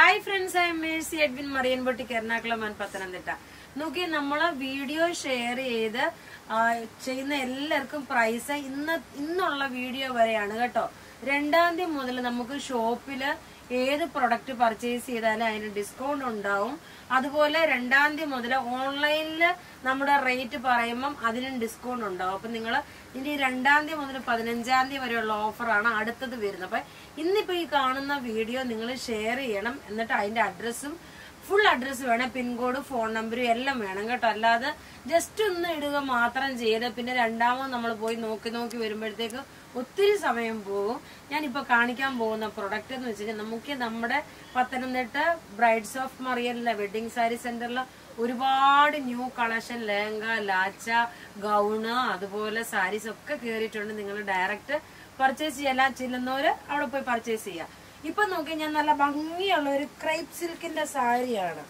hi friends I Mercy Edwin Marian boutique Ernakulam and Pathanamthitta നോക്കി നമ്മള് video share ചെയ്ത് ആ, ചെയ്യുന്ന എല്ലാവർക്കും പ്രൈസ് ഇന്ന് ഇന്നുള്ള വീഡിയോ വരെയാണ് കേട്ടോ രണ്ടാം തീയതി മുതൽ നമുക്ക് ഷോപ്പില് ഏത് പ്രൊഡക്റ്റ് പർച്ചേസ് ചെയ്താലും അതിന് ഡിസ്കൗണ്ട് ഉണ്ടാവും അതുപോലെ രണ്ടാം തീയതി മുതൽ ഓൺലൈനിൽ നമ്മുടെ റേറ്റ് പറയുമ്പം അതിനും ഡിസ്കൗണ്ട് ഉണ്ടാവും അപ്പൊ നിങ്ങൾ ഇനി രണ്ടാം തീയതി മുതൽ പതിനഞ്ചാം തീയതി വരെയുള്ള ഓഫറാണ് അടുത്തത് വരുന്നത് അപ്പൊ ഇന്നിപ്പോ ഈ കാണുന്ന വീഡിയോ നിങ്ങൾ ഷെയർ ചെയ്യണം എന്നിട്ട് അതിന്റെ അഡ്രസ്സും ഫുൾ അഡ്രസ്സ് വേണം പിൻകോഡ് ഫോൺ നമ്പറും എല്ലാം വേണം കേട്ടോ അല്ലാതെ ജസ്റ്റ് ഒന്ന് ഇടുക മാത്രം ചെയ്ത് പിന്നെ രണ്ടാമത് നമ്മൾ പോയി നോക്കി നോക്കി വരുമ്പോഴത്തേക്ക് ഒത്തിരി സമയം പോകും ഞാനിപ്പോ കാണിക്കാൻ പോകുന്ന പ്രൊഡക്റ്റ് എന്ന് വെച്ച് കഴിഞ്ഞാൽ നമുക്ക് നമ്മുടെ പത്തനംതിട്ട ബ്രൈഡ്സ് ഓഫ് മറിയലിലെ വെഡിങ് സാരി സെന്ററിൽ ഒരുപാട് new collection lehenga lacha gown അതുപോലെ സാരീസ് ഒക്കെ കയറിയിട്ടുണ്ട് നിങ്ങൾ ഡയറക്റ്റ് പർച്ചേസ് ചെയ്യാൻ ചെല്ലുന്നവര് അവിടെ പോയി പർച്ചേസ് ചെയ്യാം ഇപ്പൊ നോക്കി ഞാൻ നല്ല ഭംഗിയുള്ള ഒരു ക്രൈപ്പ് സിൽക്കിന്റെ സാരിയാണ്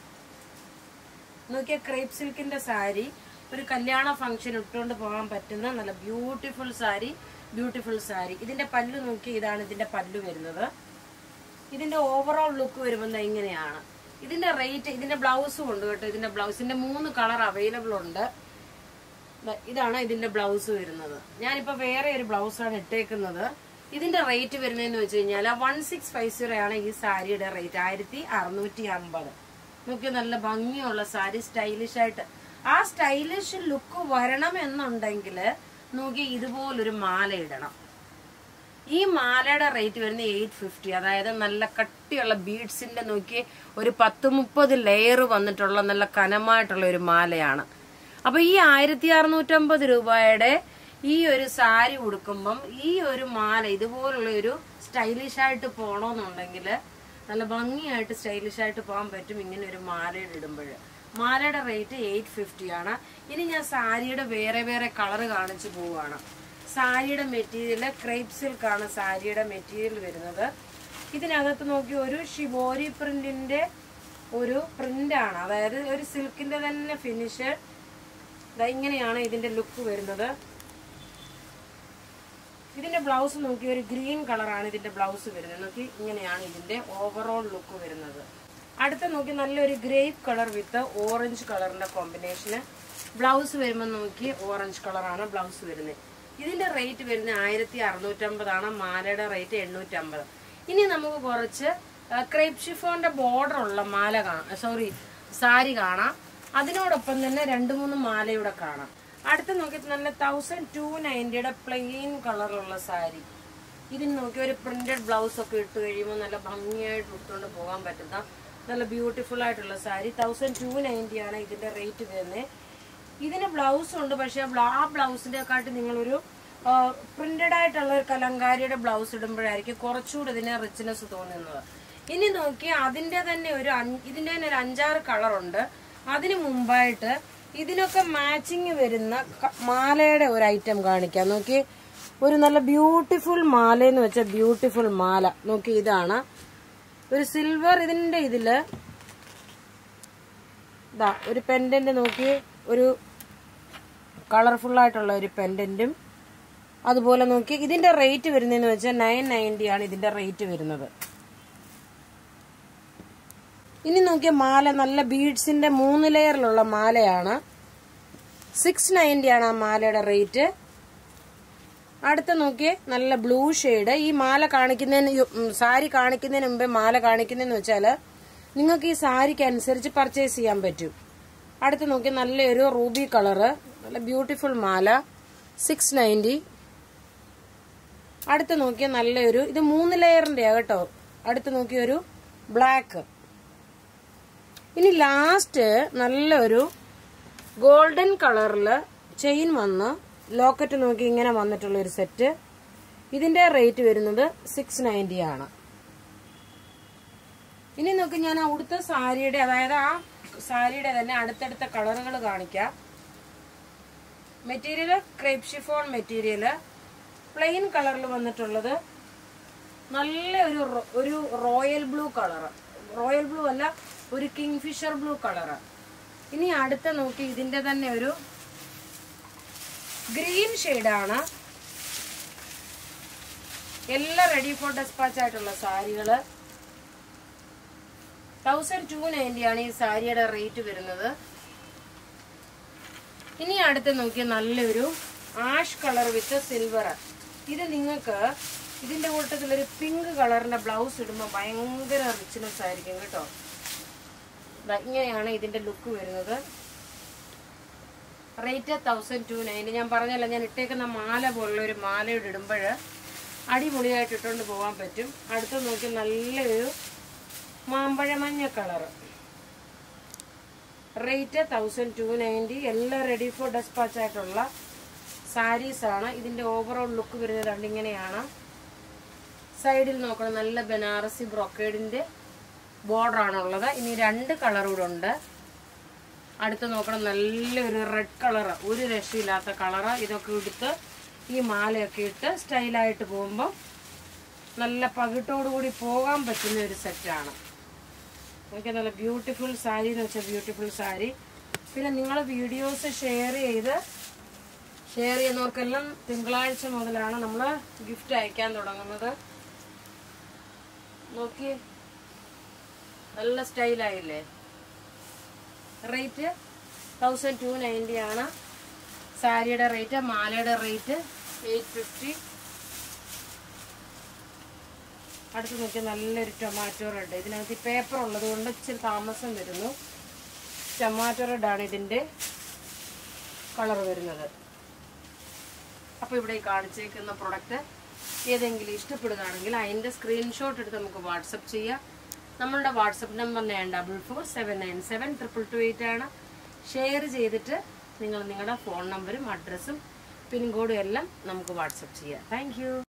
നോക്കിയ ക്രേപ്പ് സിൽക്കിന്റെ സാരി ഒരു കല്യാണ ഫംഗ്ഷൻ ഇട്ടുകൊണ്ട് പോകാൻ പറ്റുന്ന നല്ല ബ്യൂട്ടിഫുൾ സാരി ബ്യൂട്ടിഫുൾ സാരി ഇതിന്റെ പല്ല് നോക്കി ഇതാണ് ഇതിന്റെ പല്ല് വരുന്നത് ഇതിന്റെ ഓവറോൾ ലുക്ക് വരുമ്പോൾ ദാ ഇങ്ങനെയാണ് ഇതിന്റെ റേറ്റ് ഇതിന്റെ ബ്ലൗസും ഉണ്ട് കേട്ടോ ഇതിന്റെ ബ്ലൗസിന്റെ മൂന്ന് കളർ അവൈലബിൾ ഉണ്ട് ദാ ഇതാണ് ഇതിന്റെ ബ്ലൗസ് വരുന്നത് ഞാനിപ്പോ വേറെ ഒരു ബ്ലൗസാണ് ഇട്ടേക്കുന്നത് ഇതിന്റെ റേറ്റ് വരുന്നതെന്ന് വെച്ച് കഴിഞ്ഞാൽ വൺ സിക്സ് ഫൈവ് സീറോ ആണ് ഈ സാരിയുടെ റേറ്റ് ആയിരത്തി അറുന്നൂറ്റി അമ്പത് നോക്കി നല്ല ഭംഗിയുള്ള സാരി സ്റ്റൈലിഷ് ആയിട്ട് ആ സ്റ്റൈലിഷ് ലുക്ക് വരണം എന്നുണ്ടെങ്കിൽ നോക്കി ഇതുപോലൊരു മാല ഇടണം ഈ മാലയുടെ റേറ്റ് വരുന്നത് എയ്റ്റ് ഫിഫ്റ്റി അതായത് നല്ല കട്ടിയുള്ള ബീഡ്സിന്റെ നോക്കി ഒരു പത്ത് മുപ്പത് ലെയർ വന്നിട്ടുള്ള നല്ല കനമായിട്ടുള്ള ഒരു മാലയാണ് അപ്പൊ ഈ ആയിരത്തി അറുന്നൂറ്റമ്പത് രൂപയുടെ ഈ ഒരു സാരി ഉടുക്കുമ്പം ഈ ഒരു മാല ഇതുപോലുള്ള ഒരു സ്റ്റൈലിഷ് ആയിട്ട് പോണോന്നുണ്ടെങ്കിൽ നല്ല ഭംഗിയായിട്ട് സ്റ്റൈലിഷ് ആയിട്ട് പോകാൻ പറ്റും ഇങ്ങനെ ഒരു മാലയുടെ ഇടുമ്പോൾ മാലയുടെ റേറ്റ് എയ്റ്റ് ഫിഫ്റ്റി ആണ് ഇനി ഞാൻ സാരിയുടെ വേറെ വേറെ കളർ കാണിച്ചു പോവുകയാണ് സാരിയുടെ മെറ്റീരിയൽ ക്രേപ്പ് സിൽക്ക് ആണ് സാരിയുടെ മെറ്റീരിയൽ വരുന്നത് ഇതിനകത്ത് നോക്കി ഒരു ഷിബോരി പ്രിന്റിന്റെ ഒരു പ്രിന്റ് ആണ് അതായത് ഒരു സിൽക്കിന്റെ തന്നെ ഫിനിഷ് ഇങ്ങനെയാണ് ഇതിന്റെ ലുക്ക് വരുന്നത് ഇതിന്റെ ബ്ലൗസ് നോക്കി ഒരു ഗ്രീൻ കളറാണ് ഇതിന്റെ ബ്ലൗസ് വരുന്നത് നോക്കി ഇങ്ങനെയാണ് ഇതിന്റെ ഓവറോൾ ലുക്ക് വരുന്നത് അടുത്ത നോക്കി നല്ലൊരു ഗ്രേപ്പ് കളർ വിത്ത് ഓറഞ്ച് കളറിന്റെ കോമ്പിനേഷന് ബ്ലൗസ് വരുമ്പോൾ നോക്കി ഓറഞ്ച് കളറാണ് ബ്ലൗസ് വരുന്നത് ഇതിന്റെ റേറ്റ് വരുന്നത് ആയിരത്തി അറുന്നൂറ്റമ്പതാണ് മാലയുടെ റേറ്റ് എണ്ണൂറ്റമ്പത് ഇനി നമുക്ക് കുറച്ച് ക്രേപ്പ് ഷിഫോന്റെ ബോർഡർ ഉള്ള മാല കാണാം സോറി സാരി കാണാം അതിനോടൊപ്പം തന്നെ രണ്ട് മൂന്ന് മാലയുടെ കാണാം അടുത്ത് നോക്കി നല്ല തൗസൻഡ് ടു നയൻറ്റിയുടെ പ്ലെയിൻ കളറുള്ള സാരി ഇതിന് നോക്കി ഒരു പ്രിന്റഡ് ബ്ലൗസ് ഒക്കെ ഇട്ട് കഴിയുമ്പോൾ നല്ല ഭംഗിയായിട്ട് ഇട്ടുകൊണ്ട് പോകാൻ പറ്റുന്ന നല്ല ബ്യൂട്ടിഫുൾ ആയിട്ടുള്ള സാരി തൗസൻഡ് ടു നയൻറ്റി ആണ് ഇതിന്റെ റേറ്റ് വരുന്നത് ഇതിന് ബ്ലൗസ് ഉണ്ട് പക്ഷെ ആ ബ്ലൗസിന്റെ കാട്ടി നിങ്ങളൊരു പ്രിന്റഡ് ആയിട്ടുള്ള ഒരു കലങ്കാരിയുടെ ബ്ലൗസ് ഇടുമ്പോഴായിരിക്കും കുറച്ചുകൂടി ഇതിന് റിച്ച്നെസ് തോന്നുന്നത് ഇനി നോക്കി അതിന്റെ തന്നെ ഒരു അഞ്ച്- ഇതിന്റെ തന്നെ ഒരു അഞ്ചാറ് കളറുണ്ട് അതിന് മുമ്പായിട്ട് ഇതിനൊക്കെ മാച്ചിങ് വരുന്ന ക- മാലയുടെ ഒരു ഐറ്റം കാണിക്കാം നോക്കി ഒരു നല്ല ബ്യൂട്ടിഫുൾ മാല എന്ന് വെച്ച ബ്യൂട്ടിഫുൾ മാല നോക്കി ഇതാണ് ഒരു സിൽവർ ഇതിന്റെ ഇതില് ഇതാ ഒരു പെൻഡന്റ് നോക്കി ഒരു കളർഫുൾ ആയിട്ടുള്ള ഒരു പെൻഡന്റും അതുപോലെ നോക്കി ഇതിന്റെ റേറ്റ് വരുന്നതെന്ന് വെച്ചാൽ നയൻ നയൻറ്റി ആണ് ഇതിന്റെ റേറ്റ് വരുന്നത് ഇനി നോക്കിയ മാല നല്ല ബീഡ്സിന്റെ മൂന്ന് ലെയറിലുള്ള മാലയാണ് സിക്സ് നയൻറ്റി ആണ് ആ മാലയുടെ റേറ്റ് അടുത്ത നോക്കിയേ നല്ല ബ്ലൂ ഷെയ്ഡ് ഈ മാല കാണിക്കുന്നതിന് യു- ഉം, സാരി കാണിക്കുന്നതിന് മുമ്പേ മാല കാണിക്കുന്നതെന്ന് വെച്ചാല് നിങ്ങൾക്ക് ഈ സാരിക്ക് അനുസരിച്ച് പർച്ചേസ് ചെയ്യാൻ പറ്റും അടുത്ത് നോക്കി നല്ലൊരു റൂബി കളറ് നല്ല ബ്യൂട്ടിഫുൾ മാല സിക്സ് നയൻറ്റി അടുത്ത് നോക്കിയ നല്ലൊരു ഇത് മൂന്ന് ലെയറിന്റെയാ കേട്ടോ അടുത്ത് നോക്കിയൊരു ബ്ലാക്ക് ഇനി ലാസ്റ്റ് നല്ലൊരു ഗോൾഡൻ കളറില് ചെയിൻ വന്ന് ലോക്കറ്റ് നോക്കി ഇങ്ങനെ വന്നിട്ടുള്ള ഒരു സെറ്റ് ഇതിന്റെ റേറ്റ് വരുന്നത് സിക്സ് നയൻറ്റി ആണ് ഇനി നോക്കി ഞാൻ അവിടുത്തെ സാരിയുടെ അതായത് ആ സാരിയുടെ തന്നെ അടുത്തടുത്ത കളറുകൾ കാണിക്കാം material crepe chiffon material plain കളറിൽ വന്നിട്ടുള്ളത് നല്ല ഒരു റോ- ഒരു royal blue colour royal blue അല്ല ഒരു കിങ്ഫിഷർ ബ്ലൂ കളർ ഇനി അടുത്ത നോക്കി ഇതിന്റെ തന്നെ ഒരു ഗ്രീൻ ഷെയ്ഡാണ് എല്ലാം റെഡി ഫോർ ഡെസ്പാച്ച് ആയിട്ടുള്ള സാരികള് തൗസൻഡ് ടു നയൻറ്റി ആണ് ഈ സാരിയുടെ റേറ്റ് വരുന്നത് ഇനി അടുത്ത് നോക്കിയ നല്ലൊരു ആഷ് കളർ വിത്ത് സിൽവർ ഇത് നിങ്ങൾക്ക് ഇതിന്റെ കൂട്ടത്തിൽ ഒരു പിങ്ക് കളറിന്റെ ബ്ലൗസ് ഇടുമ്പോൾ ഭയങ്കര റിച്ച്നെസ് ആയിരിക്കും കേട്ടോ ദാ ഇങ്ങനെയാണ് ഇതിന്റെ ലുക്ക് വരുന്നത് റേറ്റ് തൗസൻഡ് ടു നയൻറ്റി ഞാൻ പറഞ്ഞല്ലോ ഞാൻ ഇട്ടേക്കുന്ന മാല പോലുള്ള ഒരു മാലയോട് ഇടുമ്പോൾ അടിപൊളിയായിട്ട് ഇട്ടുകൊണ്ട് പോകാൻ പറ്റും അടുത്ത് നോക്കി നല്ലൊരു മാമ്പഴ മഞ്ഞ colour rate thousand two ninety എല്ലാം റെഡി ഫോർ ഡെസ്പാച്ച് ആയിട്ടുള്ള സാരീസ് ആണ് ഇതിന്റെ ഓവറോൾ ലുക്ക് വരുന്നത് കണ്ട് ഇങ്ങനെയാണ് സൈഡിൽ നോക്കണം നല്ല ബനാറസി ബ്രൊക്കേഡിന്റെ ബോർഡർ ആണുള്ളത് ഇനി രണ്ട് കളർ കൂടെ ഉണ്ട് അടുത്ത് നോക്കണം നല്ലൊരു റെഡ് കളറ് ഒരു രക്ഷയില്ലാത്ത കളറ് ഇതൊക്കെ എടുത്ത് ഈ മാലയൊക്കെ ഇട്ട് സ്റ്റൈലായിട്ട് പോകുമ്പോൾ നല്ല പകിട്ടോടുകൂടി പോകാൻ പറ്റുന്ന ഒരു സെറ്റാണ് എനിക്ക് നല്ല ബ്യൂട്ടിഫുൾ സാരി എന്ന് വെച്ചാൽ ബ്യൂട്ടിഫുൾ സാരി പിന്നെ നിങ്ങൾ വീഡിയോസ് ഷെയർ ചെയ്ത് ഷെയർ ചെയ്യുന്നവർക്കെല്ലാം തിങ്കളാഴ്ച മുതലാണ് നമ്മൾ ഗിഫ്റ്റ് അയക്കാൻ തുടങ്ങുന്നത് നോക്കി നല്ല സ്റ്റൈലായില്ലേ റേറ്റ് തൗസൻഡ് ടു നയൻറ്റി ആണ് സാരിയുടെ റേറ്റ് മാലയുടെ റേറ്റ് എയ്റ്റ് ഫിഫ്റ്റി അടുത്ത് നോക്കിയാൽ നല്ലൊരു ടൊമാറ്റോ റെഡ് ഇതിനകത്ത് പേപ്പർ ഉള്ളത് കൊണ്ട് ഇച്ചിരി താമസം വരുന്നു ടൊമാറ്റോ റെഡ് ആണ് ഇതിൻ്റെ കളർ വരുന്നത് അപ്പോൾ ഇവിടെ ഈ കാണിച്ചേക്കുന്ന പ്രൊഡക്റ്റ് ഏതെങ്കിലും ഇഷ്ടപ്പെടുകയാണെങ്കിൽ അതിൻ്റെ സ്ക്രീൻഷോട്ട് എടുത്ത് നമുക്ക് വാട്സപ്പ് ചെയ്യാം നമ്മളുടെ WhatsApp number nine double four seven nine seven triple two eight ആണ് ഷെയർ ചെയ്തിട്ട് നിങ്ങൾ നിങ്ങളുടെ ഫോൺ നമ്പറും അഡ്രസ്സും പിൻകോഡും എല്ലാം നമുക്ക് വാട്സപ്പ് ചെയ്യാം താങ്ക്